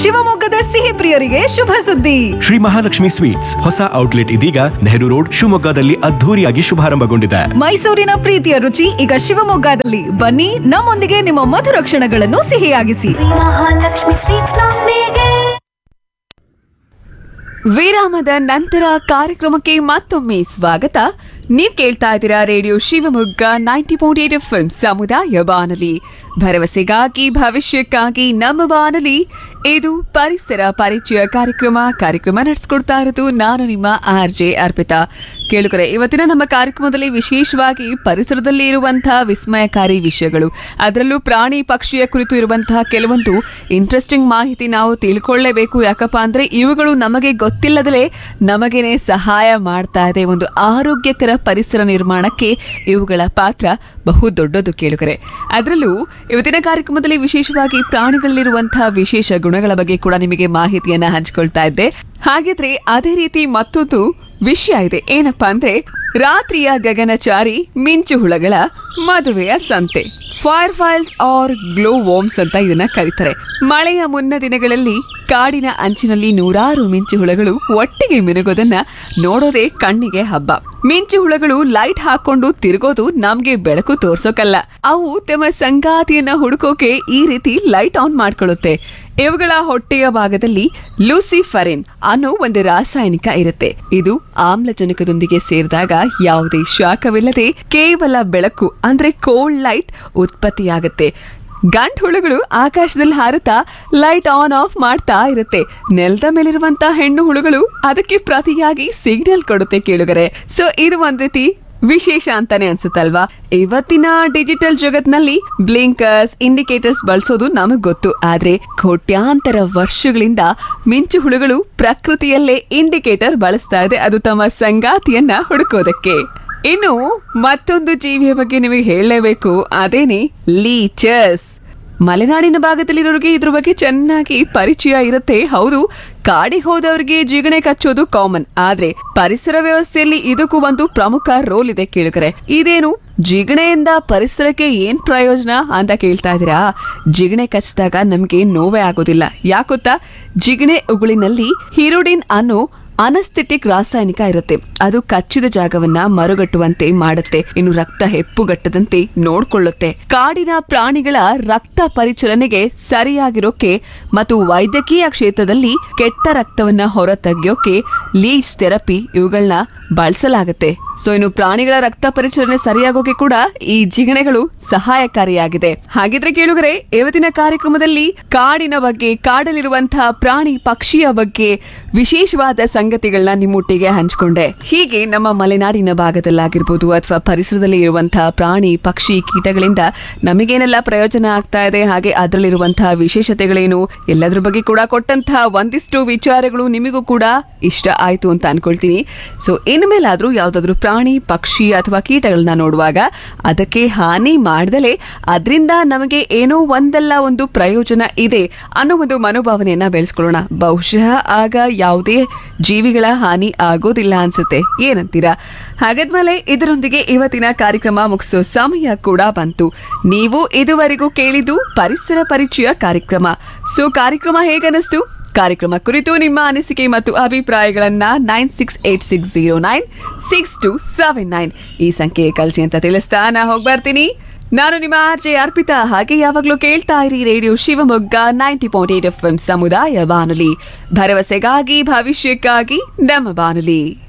ಶಿವಮೊಗ್ಗದ ಸಿಹಿ ಪ್ರಿಯರಿಗೆ ಶುಭ ಸುದ್ದಿ ಶ್ರೀ ಮಹಾಲಕ್ಷ್ಮಿ ಸ್ವೀಟ್ಸ್ ಹೊಸ ಔಟ್ಲೆಟ್ ಇದೀಗ ನೆಹರು ರೋಡ್ ಶಿವಮೊಗ್ಗದಲ್ಲಿ ಅದ್ಧೂರಿಯಾಗಿ ಶುಭಾರಂಭಗೊಂಡಿದೆ ಮೈಸೂರಿನ ಪ್ರೀತಿಯ ರುಚಿ ಈಗ ಶಿವಮೊಗ್ಗದಲ್ಲಿ ಬನ್ನಿ ನಮ್ಮೊಂದಿಗೆ ನಿಮ್ಮ ಮಧುರ ಕ್ಷಣಗಳನ್ನು ಸಿಹಿಯಾಗಿಸಿ ಮಹಾಲಕ್ಷ್ಮಿ ಸ್ವೀಟ್ಸ್ ನೊಂದಿಗೆ ವಿರಾಮದ ನಂತರ ಕಾರ್ಯಕ್ರಮಕ್ಕೆ ಮತ್ತೊಮ್ಮೆ ಸ್ವಾಗತ ನೀವ್ ಕೇಳ್ತಾ ಇದ್ದೀರಾ radio Shivamogga ninety point eight F ಸಮುದಾಯ ಬಾನುಲಿ ಭರವಸೆಗಾಗಿ ಭವಿಷ್ಯಕ್ಕಾಗಿ ನಮ್ಮ ಬಾನುಲಿ ಇದು ಪರಿಸರ ಪರಿಚಯ ಕಾರ್ಯಕ್ರಮ ಕಾರ್ಯಕ್ರಮ ನಡೆಸ್ಕೊಡ್ತಾ ಇರೋದು ನಾನು ನಿಮ್ಮ ಆರ್ ಜೆ ಅರ್ಪಿತಾ ಕೇಳುಗರೆ ಇವತ್ತಿನ ನಮ್ಮ ಕಾರ್ಯಕ್ರಮದಲ್ಲಿ ವಿಶೇಷವಾಗಿ ಪರಿಸರದಲ್ಲಿ ಇರುವಂತಹ ವಿಸ್ಮಯಕಾರಿ ವಿಷಯಗಳು ಅದರಲ್ಲೂ ಪ್ರಾಣಿ ಪಕ್ಷಿಯ ಕುರಿತು ಇರುವಂತಹ ಕೆಲವೊಂದು ಇಂಟ್ರೆಸ್ಟಿಂಗ್ ಮಾಹಿತಿ ನಾವು ತಿಳ್ಕೊಳ್ಳೇಬೇಕು ಯಾಕಪ್ಪ ಅಂದ್ರೆ ಇವುಗಳು ನಮಗೆ ಗೊತ್ತಿಲ್ಲದಲೇ ನಮಗೇನೆ ಸಹಾಯ ಮಾಡ್ತಾ ಇದೆ ಒಂದು ಆರೋಗ್ಯಕರ ಪರಿಸರ ನಿರ್ಮಾಣಕ್ಕೆ ಇವುಗಳ ಪಾತ್ರ ಬಹು ದೊಡ್ಡದು ಕೇಳುಗರೆ ಅದರಲ್ಲೂ ಇವತ್ತಿನ ಕಾರ್ಯಕ್ರಮದಲ್ಲಿ ವಿಶೇಷವಾಗಿ ಪ್ರಾಣಿಗಳಲ್ಲಿರುವಂತಹ ವಿಶೇಷ ಗುಣಗಳ ಬಗ್ಗೆ ಕೂಡ ನಿಮಗೆ ಮಾಹಿತಿಯನ್ನ ಹಂಚಿಕೊಳ್ತಾ ಇದ್ದೆ ಹಾಗಿದ್ರೆ ಅದೇ ರೀತಿ ಮತ್ತೊಂದು ವಿಷಯ ಇದೆ ಏನಪ್ಪಾ ಅಂದ್ರೆ ರಾತ್ರಿಯ ಗಗನಚಾರಿ ಮಿಂಚು ಹುಳಗಳ ಮದುವೆಯ ಸಂತೆ fire flies are glow worms ಅಂತ ಇದನ್ನ ಕರೀತಾರೆ ಮಳೆಯ ಮುನ್ನ ದಿನಗಳಲ್ಲಿ ಕಾಡಿನ ಅಂಚಿನಲ್ಲಿ ನೂರಾರು ಮಿಂಚು ಹುಳಗಳು ಒಟ್ಟಿಗೆ ಮಿನುಗೋದನ್ನ ನೋಡೋದೇ ಕಣ್ಣಿಗೆ ಹಬ್ಬ ಮಿಂಚು ಹುಳಗಳು ಲೈಟ್ ಹಾಕೊಂಡು ತಿರುಗೋದು ನಮ್ಗೆ ಬೆಳಕು ತೋರ್ಸೋಕಲ್ಲ ಅವು ತಮ್ಮ ಸಂಗಾತಿಯನ್ನ ಹುಡುಕೋಕೆ ಈ ರೀತಿ ಲೈಟ್ ಆನ್ ಮಾಡ್ಕೊಳ್ಳುತ್ತೆ ಇವುಗಳ ಹೊಟ್ಟೆಯ ಭಾಗದಲ್ಲಿ ಲೂಸಿಫರಿನ್ ಅನ್ನೋ ಒಂದು ರಾಸಾಯನಿಕ ಇರುತ್ತೆ ಇದು ಆಮ್ಲಜನಕದೊಂದಿಗೆ ಸೇರಿದಾಗ ಯಾವುದೇ ಶಾಖವಿಲ್ಲದೆ ಕೇವಲ ಬೆಳಕು ಅಂದ್ರೆ ಕೋಲ್ಡ್ ಲೈಟ್ ಉತ್ಪತ್ತಿಯಾಗುತ್ತೆ ಗಂಡ್ ಹುಳುಗಳು ಆಕಾಶದಲ್ಲಿ ಹಾರುತ್ತಾ ಲೈಟ್ ಆನ್ ಆಫ್ ಮಾಡ್ತಾ ಇರುತ್ತೆ ನೆಲದ ಮೇಲಿರುವಂತ ಹೆಣ್ಣು ಹುಳುಗಳು ಅದಕ್ಕೆ ಪ್ರತಿಯಾಗಿ ಸಿಗ್ನಲ್ ಕೊಡುತ್ತೆ ಕೇಳುಗರೆ ಸೊ ಇದು ಒಂದ್ ರೀತಿ ವಿಶೇಷ ಅಂತಾನೆ ಅನ್ಸುತ್ತಲ್ವಾ ಇವತ್ತಿನ ಡಿಜಿಟಲ್ ಜಗತ್ನಲ್ಲಿ ಬ್ಲಿಂಕರ್ಸ್ ಇಂಡಿಕೇಟರ್ಸ್ ಬಳಸೋದು ನಮಗ್ ಗೊತ್ತು ಆದ್ರೆ ಕೋಟ್ಯಾಂತರ ವರ್ಷಗಳಿಂದ ಮಿಂಚು ಹುಳುಗಳು ಪ್ರಕೃತಿಯಲ್ಲೇ ಇಂಡಿಕೇಟರ್ ಬಳಸ್ತಾ ಇದೆ ಅದು ತಮ್ಮ ಸಂಗಾತಿಯನ್ನ ಹುಡುಕೋದಕ್ಕೆ ಇನ್ನು ಮತ್ತೊಂದು ಜೀವಿಯ ಬಗ್ಗೆ ನಿಮಗೆ ಹೇಳಲೇಬೇಕು ಅದೇನೆ ಲೀಚರ್ಸ್ ಮಲೆನಾಡಿನ ಭಾಗದಲ್ಲಿರೋರಿಗೆ ಇದ್ರ ಬಗ್ಗೆ ಚೆನ್ನಾಗಿ ಪರಿಚಯ ಇರುತ್ತೆ ಹೌದು ಕಾಡಿಗೆ ಹೋದವರಿಗೆ ಜಿಗಣೆ ಕಚ್ಚೋದು ಕಾಮನ್ ಆದ್ರೆ ಪರಿಸರ ವ್ಯವಸ್ಥೆಯಲ್ಲಿ ಇದಕ್ಕೂ ಒಂದು ಪ್ರಮುಖ ರೋಲ್ ಇದೆ ಕೇಳಿದ್ರೆ ಇದೇನು ಜಿಗಣೆಯಿಂದ ಪರಿಸರಕ್ಕೆ ಏನ್ ಪ್ರಯೋಜನ ಅಂತ ಕೇಳ್ತಾ ಇದೀರಾ ಜಿಗಣೆ ಕಚ್ಚಿದಾಗ ನಮ್ಗೆ ನೋವೇ ಆಗೋದಿಲ್ಲ ಯಾಕೊತ್ತಾ ಜಿಗಣೆ ಉಗುಳಿನಲ್ಲಿ ಹಿರುಡಿನ್ ಅನ್ನೋ ಅನಸ್ಥೆಟಿಕ್ ರಾಸಾಯನಿಕ ಇರುತ್ತೆ ಅದು ಕಚ್ಚಿದ ಜಾಗವನ್ನ ಮರುಗಟ್ಟುವಂತೆ ಮಾಡುತ್ತೆ ಇನ್ನು ರಕ್ತ ಹೆಪ್ಪುಗಟ್ಟದಂತೆ ನೋಡ್ಕೊಳ್ಳುತ್ತೆ ಕಾಡಿನ ಪ್ರಾಣಿಗಳ ರಕ್ತ ಪರಿಚಲನೆಗೆ ಸರಿಯಾಗಿರೋಕೆ ಮತ್ತು ವೈದ್ಯಕೀಯ ಕ್ಷೇತ್ರದಲ್ಲಿ ಕೆಟ್ಟ ರಕ್ತವನ್ನ ಹೊರ ತೆಗೆಯೋಕೆ ಲೀಚ್ ಥೆರಪಿ ಇವುಗಳನ್ನ ಬಳಸಲಾಗುತ್ತೆ ಸೊ ಇನ್ನು ಪ್ರಾಣಿಗಳ ರಕ್ತ ಪರಿಚಲನೆ ಸರಿಯಾಗೋಕೆ ಕೂಡ ಈ ಜಿಗಣೆಗಳು ಸಹಾಯಕಾರಿಯಾಗಿದೆ ಹಾಗಿದ್ರೆ ಕೇಳುಗರೆ ಇವತ್ತಿನ ಕಾರ್ಯಕ್ರಮದಲ್ಲಿ ಕಾಡಿನ ಬಗ್ಗೆ ಕಾಡಲ್ಲಿರುವಂತಹ ಪ್ರಾಣಿ ಪಕ್ಷಿಯ ಬಗ್ಗೆ ವಿಶೇಷವಾದ ಸಂಗತಿಗಳನ್ನ ನಿಮ್ಮೊಟ್ಟಿಗೆ ಹಂಚಿಕೊಂಡೆ ಹೀಗೆ ನಮ್ಮ ಮಲೆನಾಡಿನ ಭಾಗದಲ್ಲಾಗಿರ್ಬೋದು ಅಥವಾ ಪರಿಸರದಲ್ಲಿ ಇರುವಂತಹ ಪ್ರಾಣಿ ಪಕ್ಷಿ ಕೀಟಗಳಿಂದ ನಮಗೇನೆಲ್ಲ ಪ್ರಯೋಜನ ಆಗ್ತಾ ಇದೆ ಹಾಗೆ ಅದರಲ್ಲಿರುವಂತಹ ವಿಶೇಷತೆಗಳೇನು ಎಲ್ಲದ್ರ ಬಗ್ಗೆ ಕೂಡ ಕೊಟ್ಟಂತಹ ಒಂದಿಷ್ಟು ವಿಚಾರಗಳು ನಿಮಗೂ ಕೂಡ ಇಷ್ಟ ಆಯ್ತು ಅಂತ ಅನ್ಕೊಳ್ತೀನಿ ಸೊ ಇನ್ಮೇಲಾದ್ರೂ ಯಾವ್ದಾದ್ರು ಪ್ರಾಣಿ ಪಕ್ಷಿ ಅಥವಾ ಕೀಟಗಳನ್ನ ನೋಡುವಾಗ ಅದಕ್ಕೆ ಹಾನಿ ಮಾಡ್ದಲೆ ಅದರಿಂದ ನಮಗೆ ಏನೋ ಒಂದಲ್ಲ ಒಂದು ಪ್ರಯೋಜನ ಇದೆ ಅನ್ನೋ ಒಂದು ಮನೋಭಾವನೆಯನ್ನ ಬೆಳೆಸ್ಕೊಳ್ಳೋಣ ಬಹುಶಃ ಆಗ ಯಾವುದೇ ಜೀವಿಗಳ ಹಾನಿ ಆಗೋದಿಲ್ಲ ಅನ್ಸುತ್ತೆ ಏನಂತೀರಾ ಹಾಗಾದ್ಮೇಲೆ ಇದರೊಂದಿಗೆ ಇವತ್ತಿನ ಕಾರ್ಯಕ್ರಮ ಮುಗಿಸೋ ಸಮಯ ಕೂಡ ಬಂತು ನೀವು ಇದುವರೆಗೂ ಕೇಳಿದ್ದು ಪರಿಸರ ಪರಿಚಯ ಕಾರ್ಯಕ್ರಮ ಸೊ ಕಾರ್ಯಕ್ರಮ ಹೇಗನ್ನಿಸ್ತು ಕಾರ್ಯಕ್ರಮ ಕುರಿತು ನಿಮ್ಮ ಅನಿಸಿಕೆ ಮತ್ತು ಅಭಿಪ್ರಾಯಗಳನ್ನ nine six eight six zero nine six two seven nine ಈ ಸಂಖ್ಯೆ ಕಳಿಸಿ ಅಂತ ತಿಳಿಸ್ತಾ ನಾ ಹೋಗಿ ಬರ್ತೀನಿ ನಾನು ನಿಮ್ಮ ಆರ್ ಜೆ ಅರ್ಪಿತಾ ಹಾಗೆ ಯಾವಾಗಲೂ ಕೇಳ್ತಾ ಇರಿ radio Shivamogga ninety point eight F M ಸಮುದಾಯ ಬಾನುಲಿ ಭರವಸೆಗಾಗಿ ಭವಿಷ್ಯಕ್ಕಾಗಿ ನಮ್ಮ ಬಾನುಲಿ